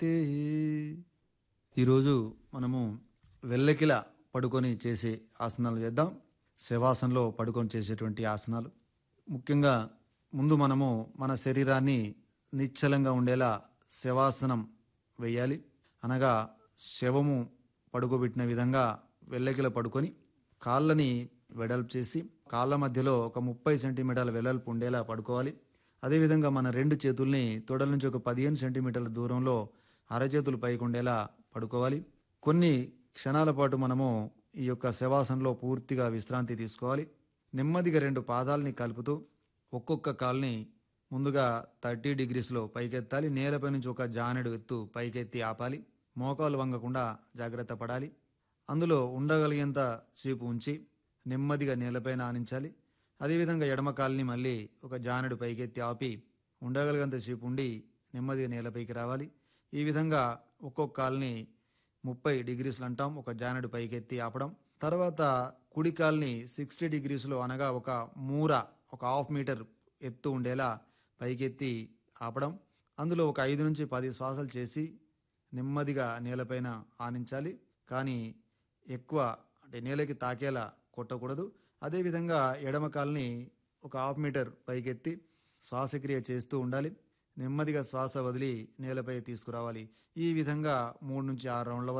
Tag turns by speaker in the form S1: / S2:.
S1: తే ఈరోజు మనము వెల్లకిల పడుకొని చేసే ఆసనాలు చేద్దాం శవాసనలో పడుకొని చేసేటువంటి ఆసనాలు ముఖ్యంగా ముందు మనము మన శరీరాన్ని నిశ్చలంగా ఉండేలా శవాసనం వేయాలి అనగా శవము పడుకోబెట్టిన విధంగా వెల్లకిల పడుకొని కాళ్ళని వెడల్పు చేసి కాళ్ళ మధ్యలో ఒక ముప్పై సెంటీమీటర్ల వెడల్పు ఉండేలా పడుకోవాలి అదేవిధంగా మన రెండు చేతుల్ని తొడల నుంచి ఒక పదిహేను సెంటీమీటర్ల దూరంలో అరచేతులు పైకి ఉండేలా పడుకోవాలి కొన్ని క్షణాల పాటు మనము ఈ యొక్క శవాసనలో పూర్తిగా విశ్రాంతి తీసుకోవాలి నెమ్మదిగా రెండు పాదాలని కలుపుతూ ఒక్కొక్క కాల్ని ముందుగా థర్టీ డిగ్రీస్లో పైకెత్తాలి నేలపై నుంచి ఒక జానెడు ఎత్తు పైకెత్తి ఆపాలి మోకాలు వంగకుండా జాగ్రత్త పడాలి అందులో ఉండగలిగేంత సేపు ఉంచి నెమ్మదిగా నేలపైన ఆనించాలి అదేవిధంగా ఎడమ కాల్ని మళ్ళీ ఒక జానెడు పైకెత్తి ఆపి ఉండగలిగేంత సేపు ఉండి నెమ్మదిగా నేలపైకి రావాలి ఈ విధంగా ఒక్కొక్క కాల్ని ముప్పై డిగ్రీస్లు అంటాం ఒక జానెడు పైకెత్తి ఆపడం తర్వాత కుడి కాల్ని సిక్స్టీ డిగ్రీస్లో అనగా ఒక మూర ఒక హాఫ్ మీటర్ ఎత్తు ఉండేలా పైకెత్తి ఆపడం అందులో ఒక ఐదు నుంచి పది శ్వాసలు చేసి నెమ్మదిగా నేలపైన ఆనించాలి కానీ ఎక్కువ అంటే నేలకి తాకేలా కొట్టకూడదు అదేవిధంగా ఎడమ కాల్ని ఒక హాఫ్ మీటర్ పైకెత్తి శ్వాసక్రియ చేస్తూ ఉండాలి నెమ్మదిగా శ్వాస వదిలి నేలపై తీసుకురావాలి ఈ విధంగా మూడు నుంచి ఆరు రౌండ్ల వరకు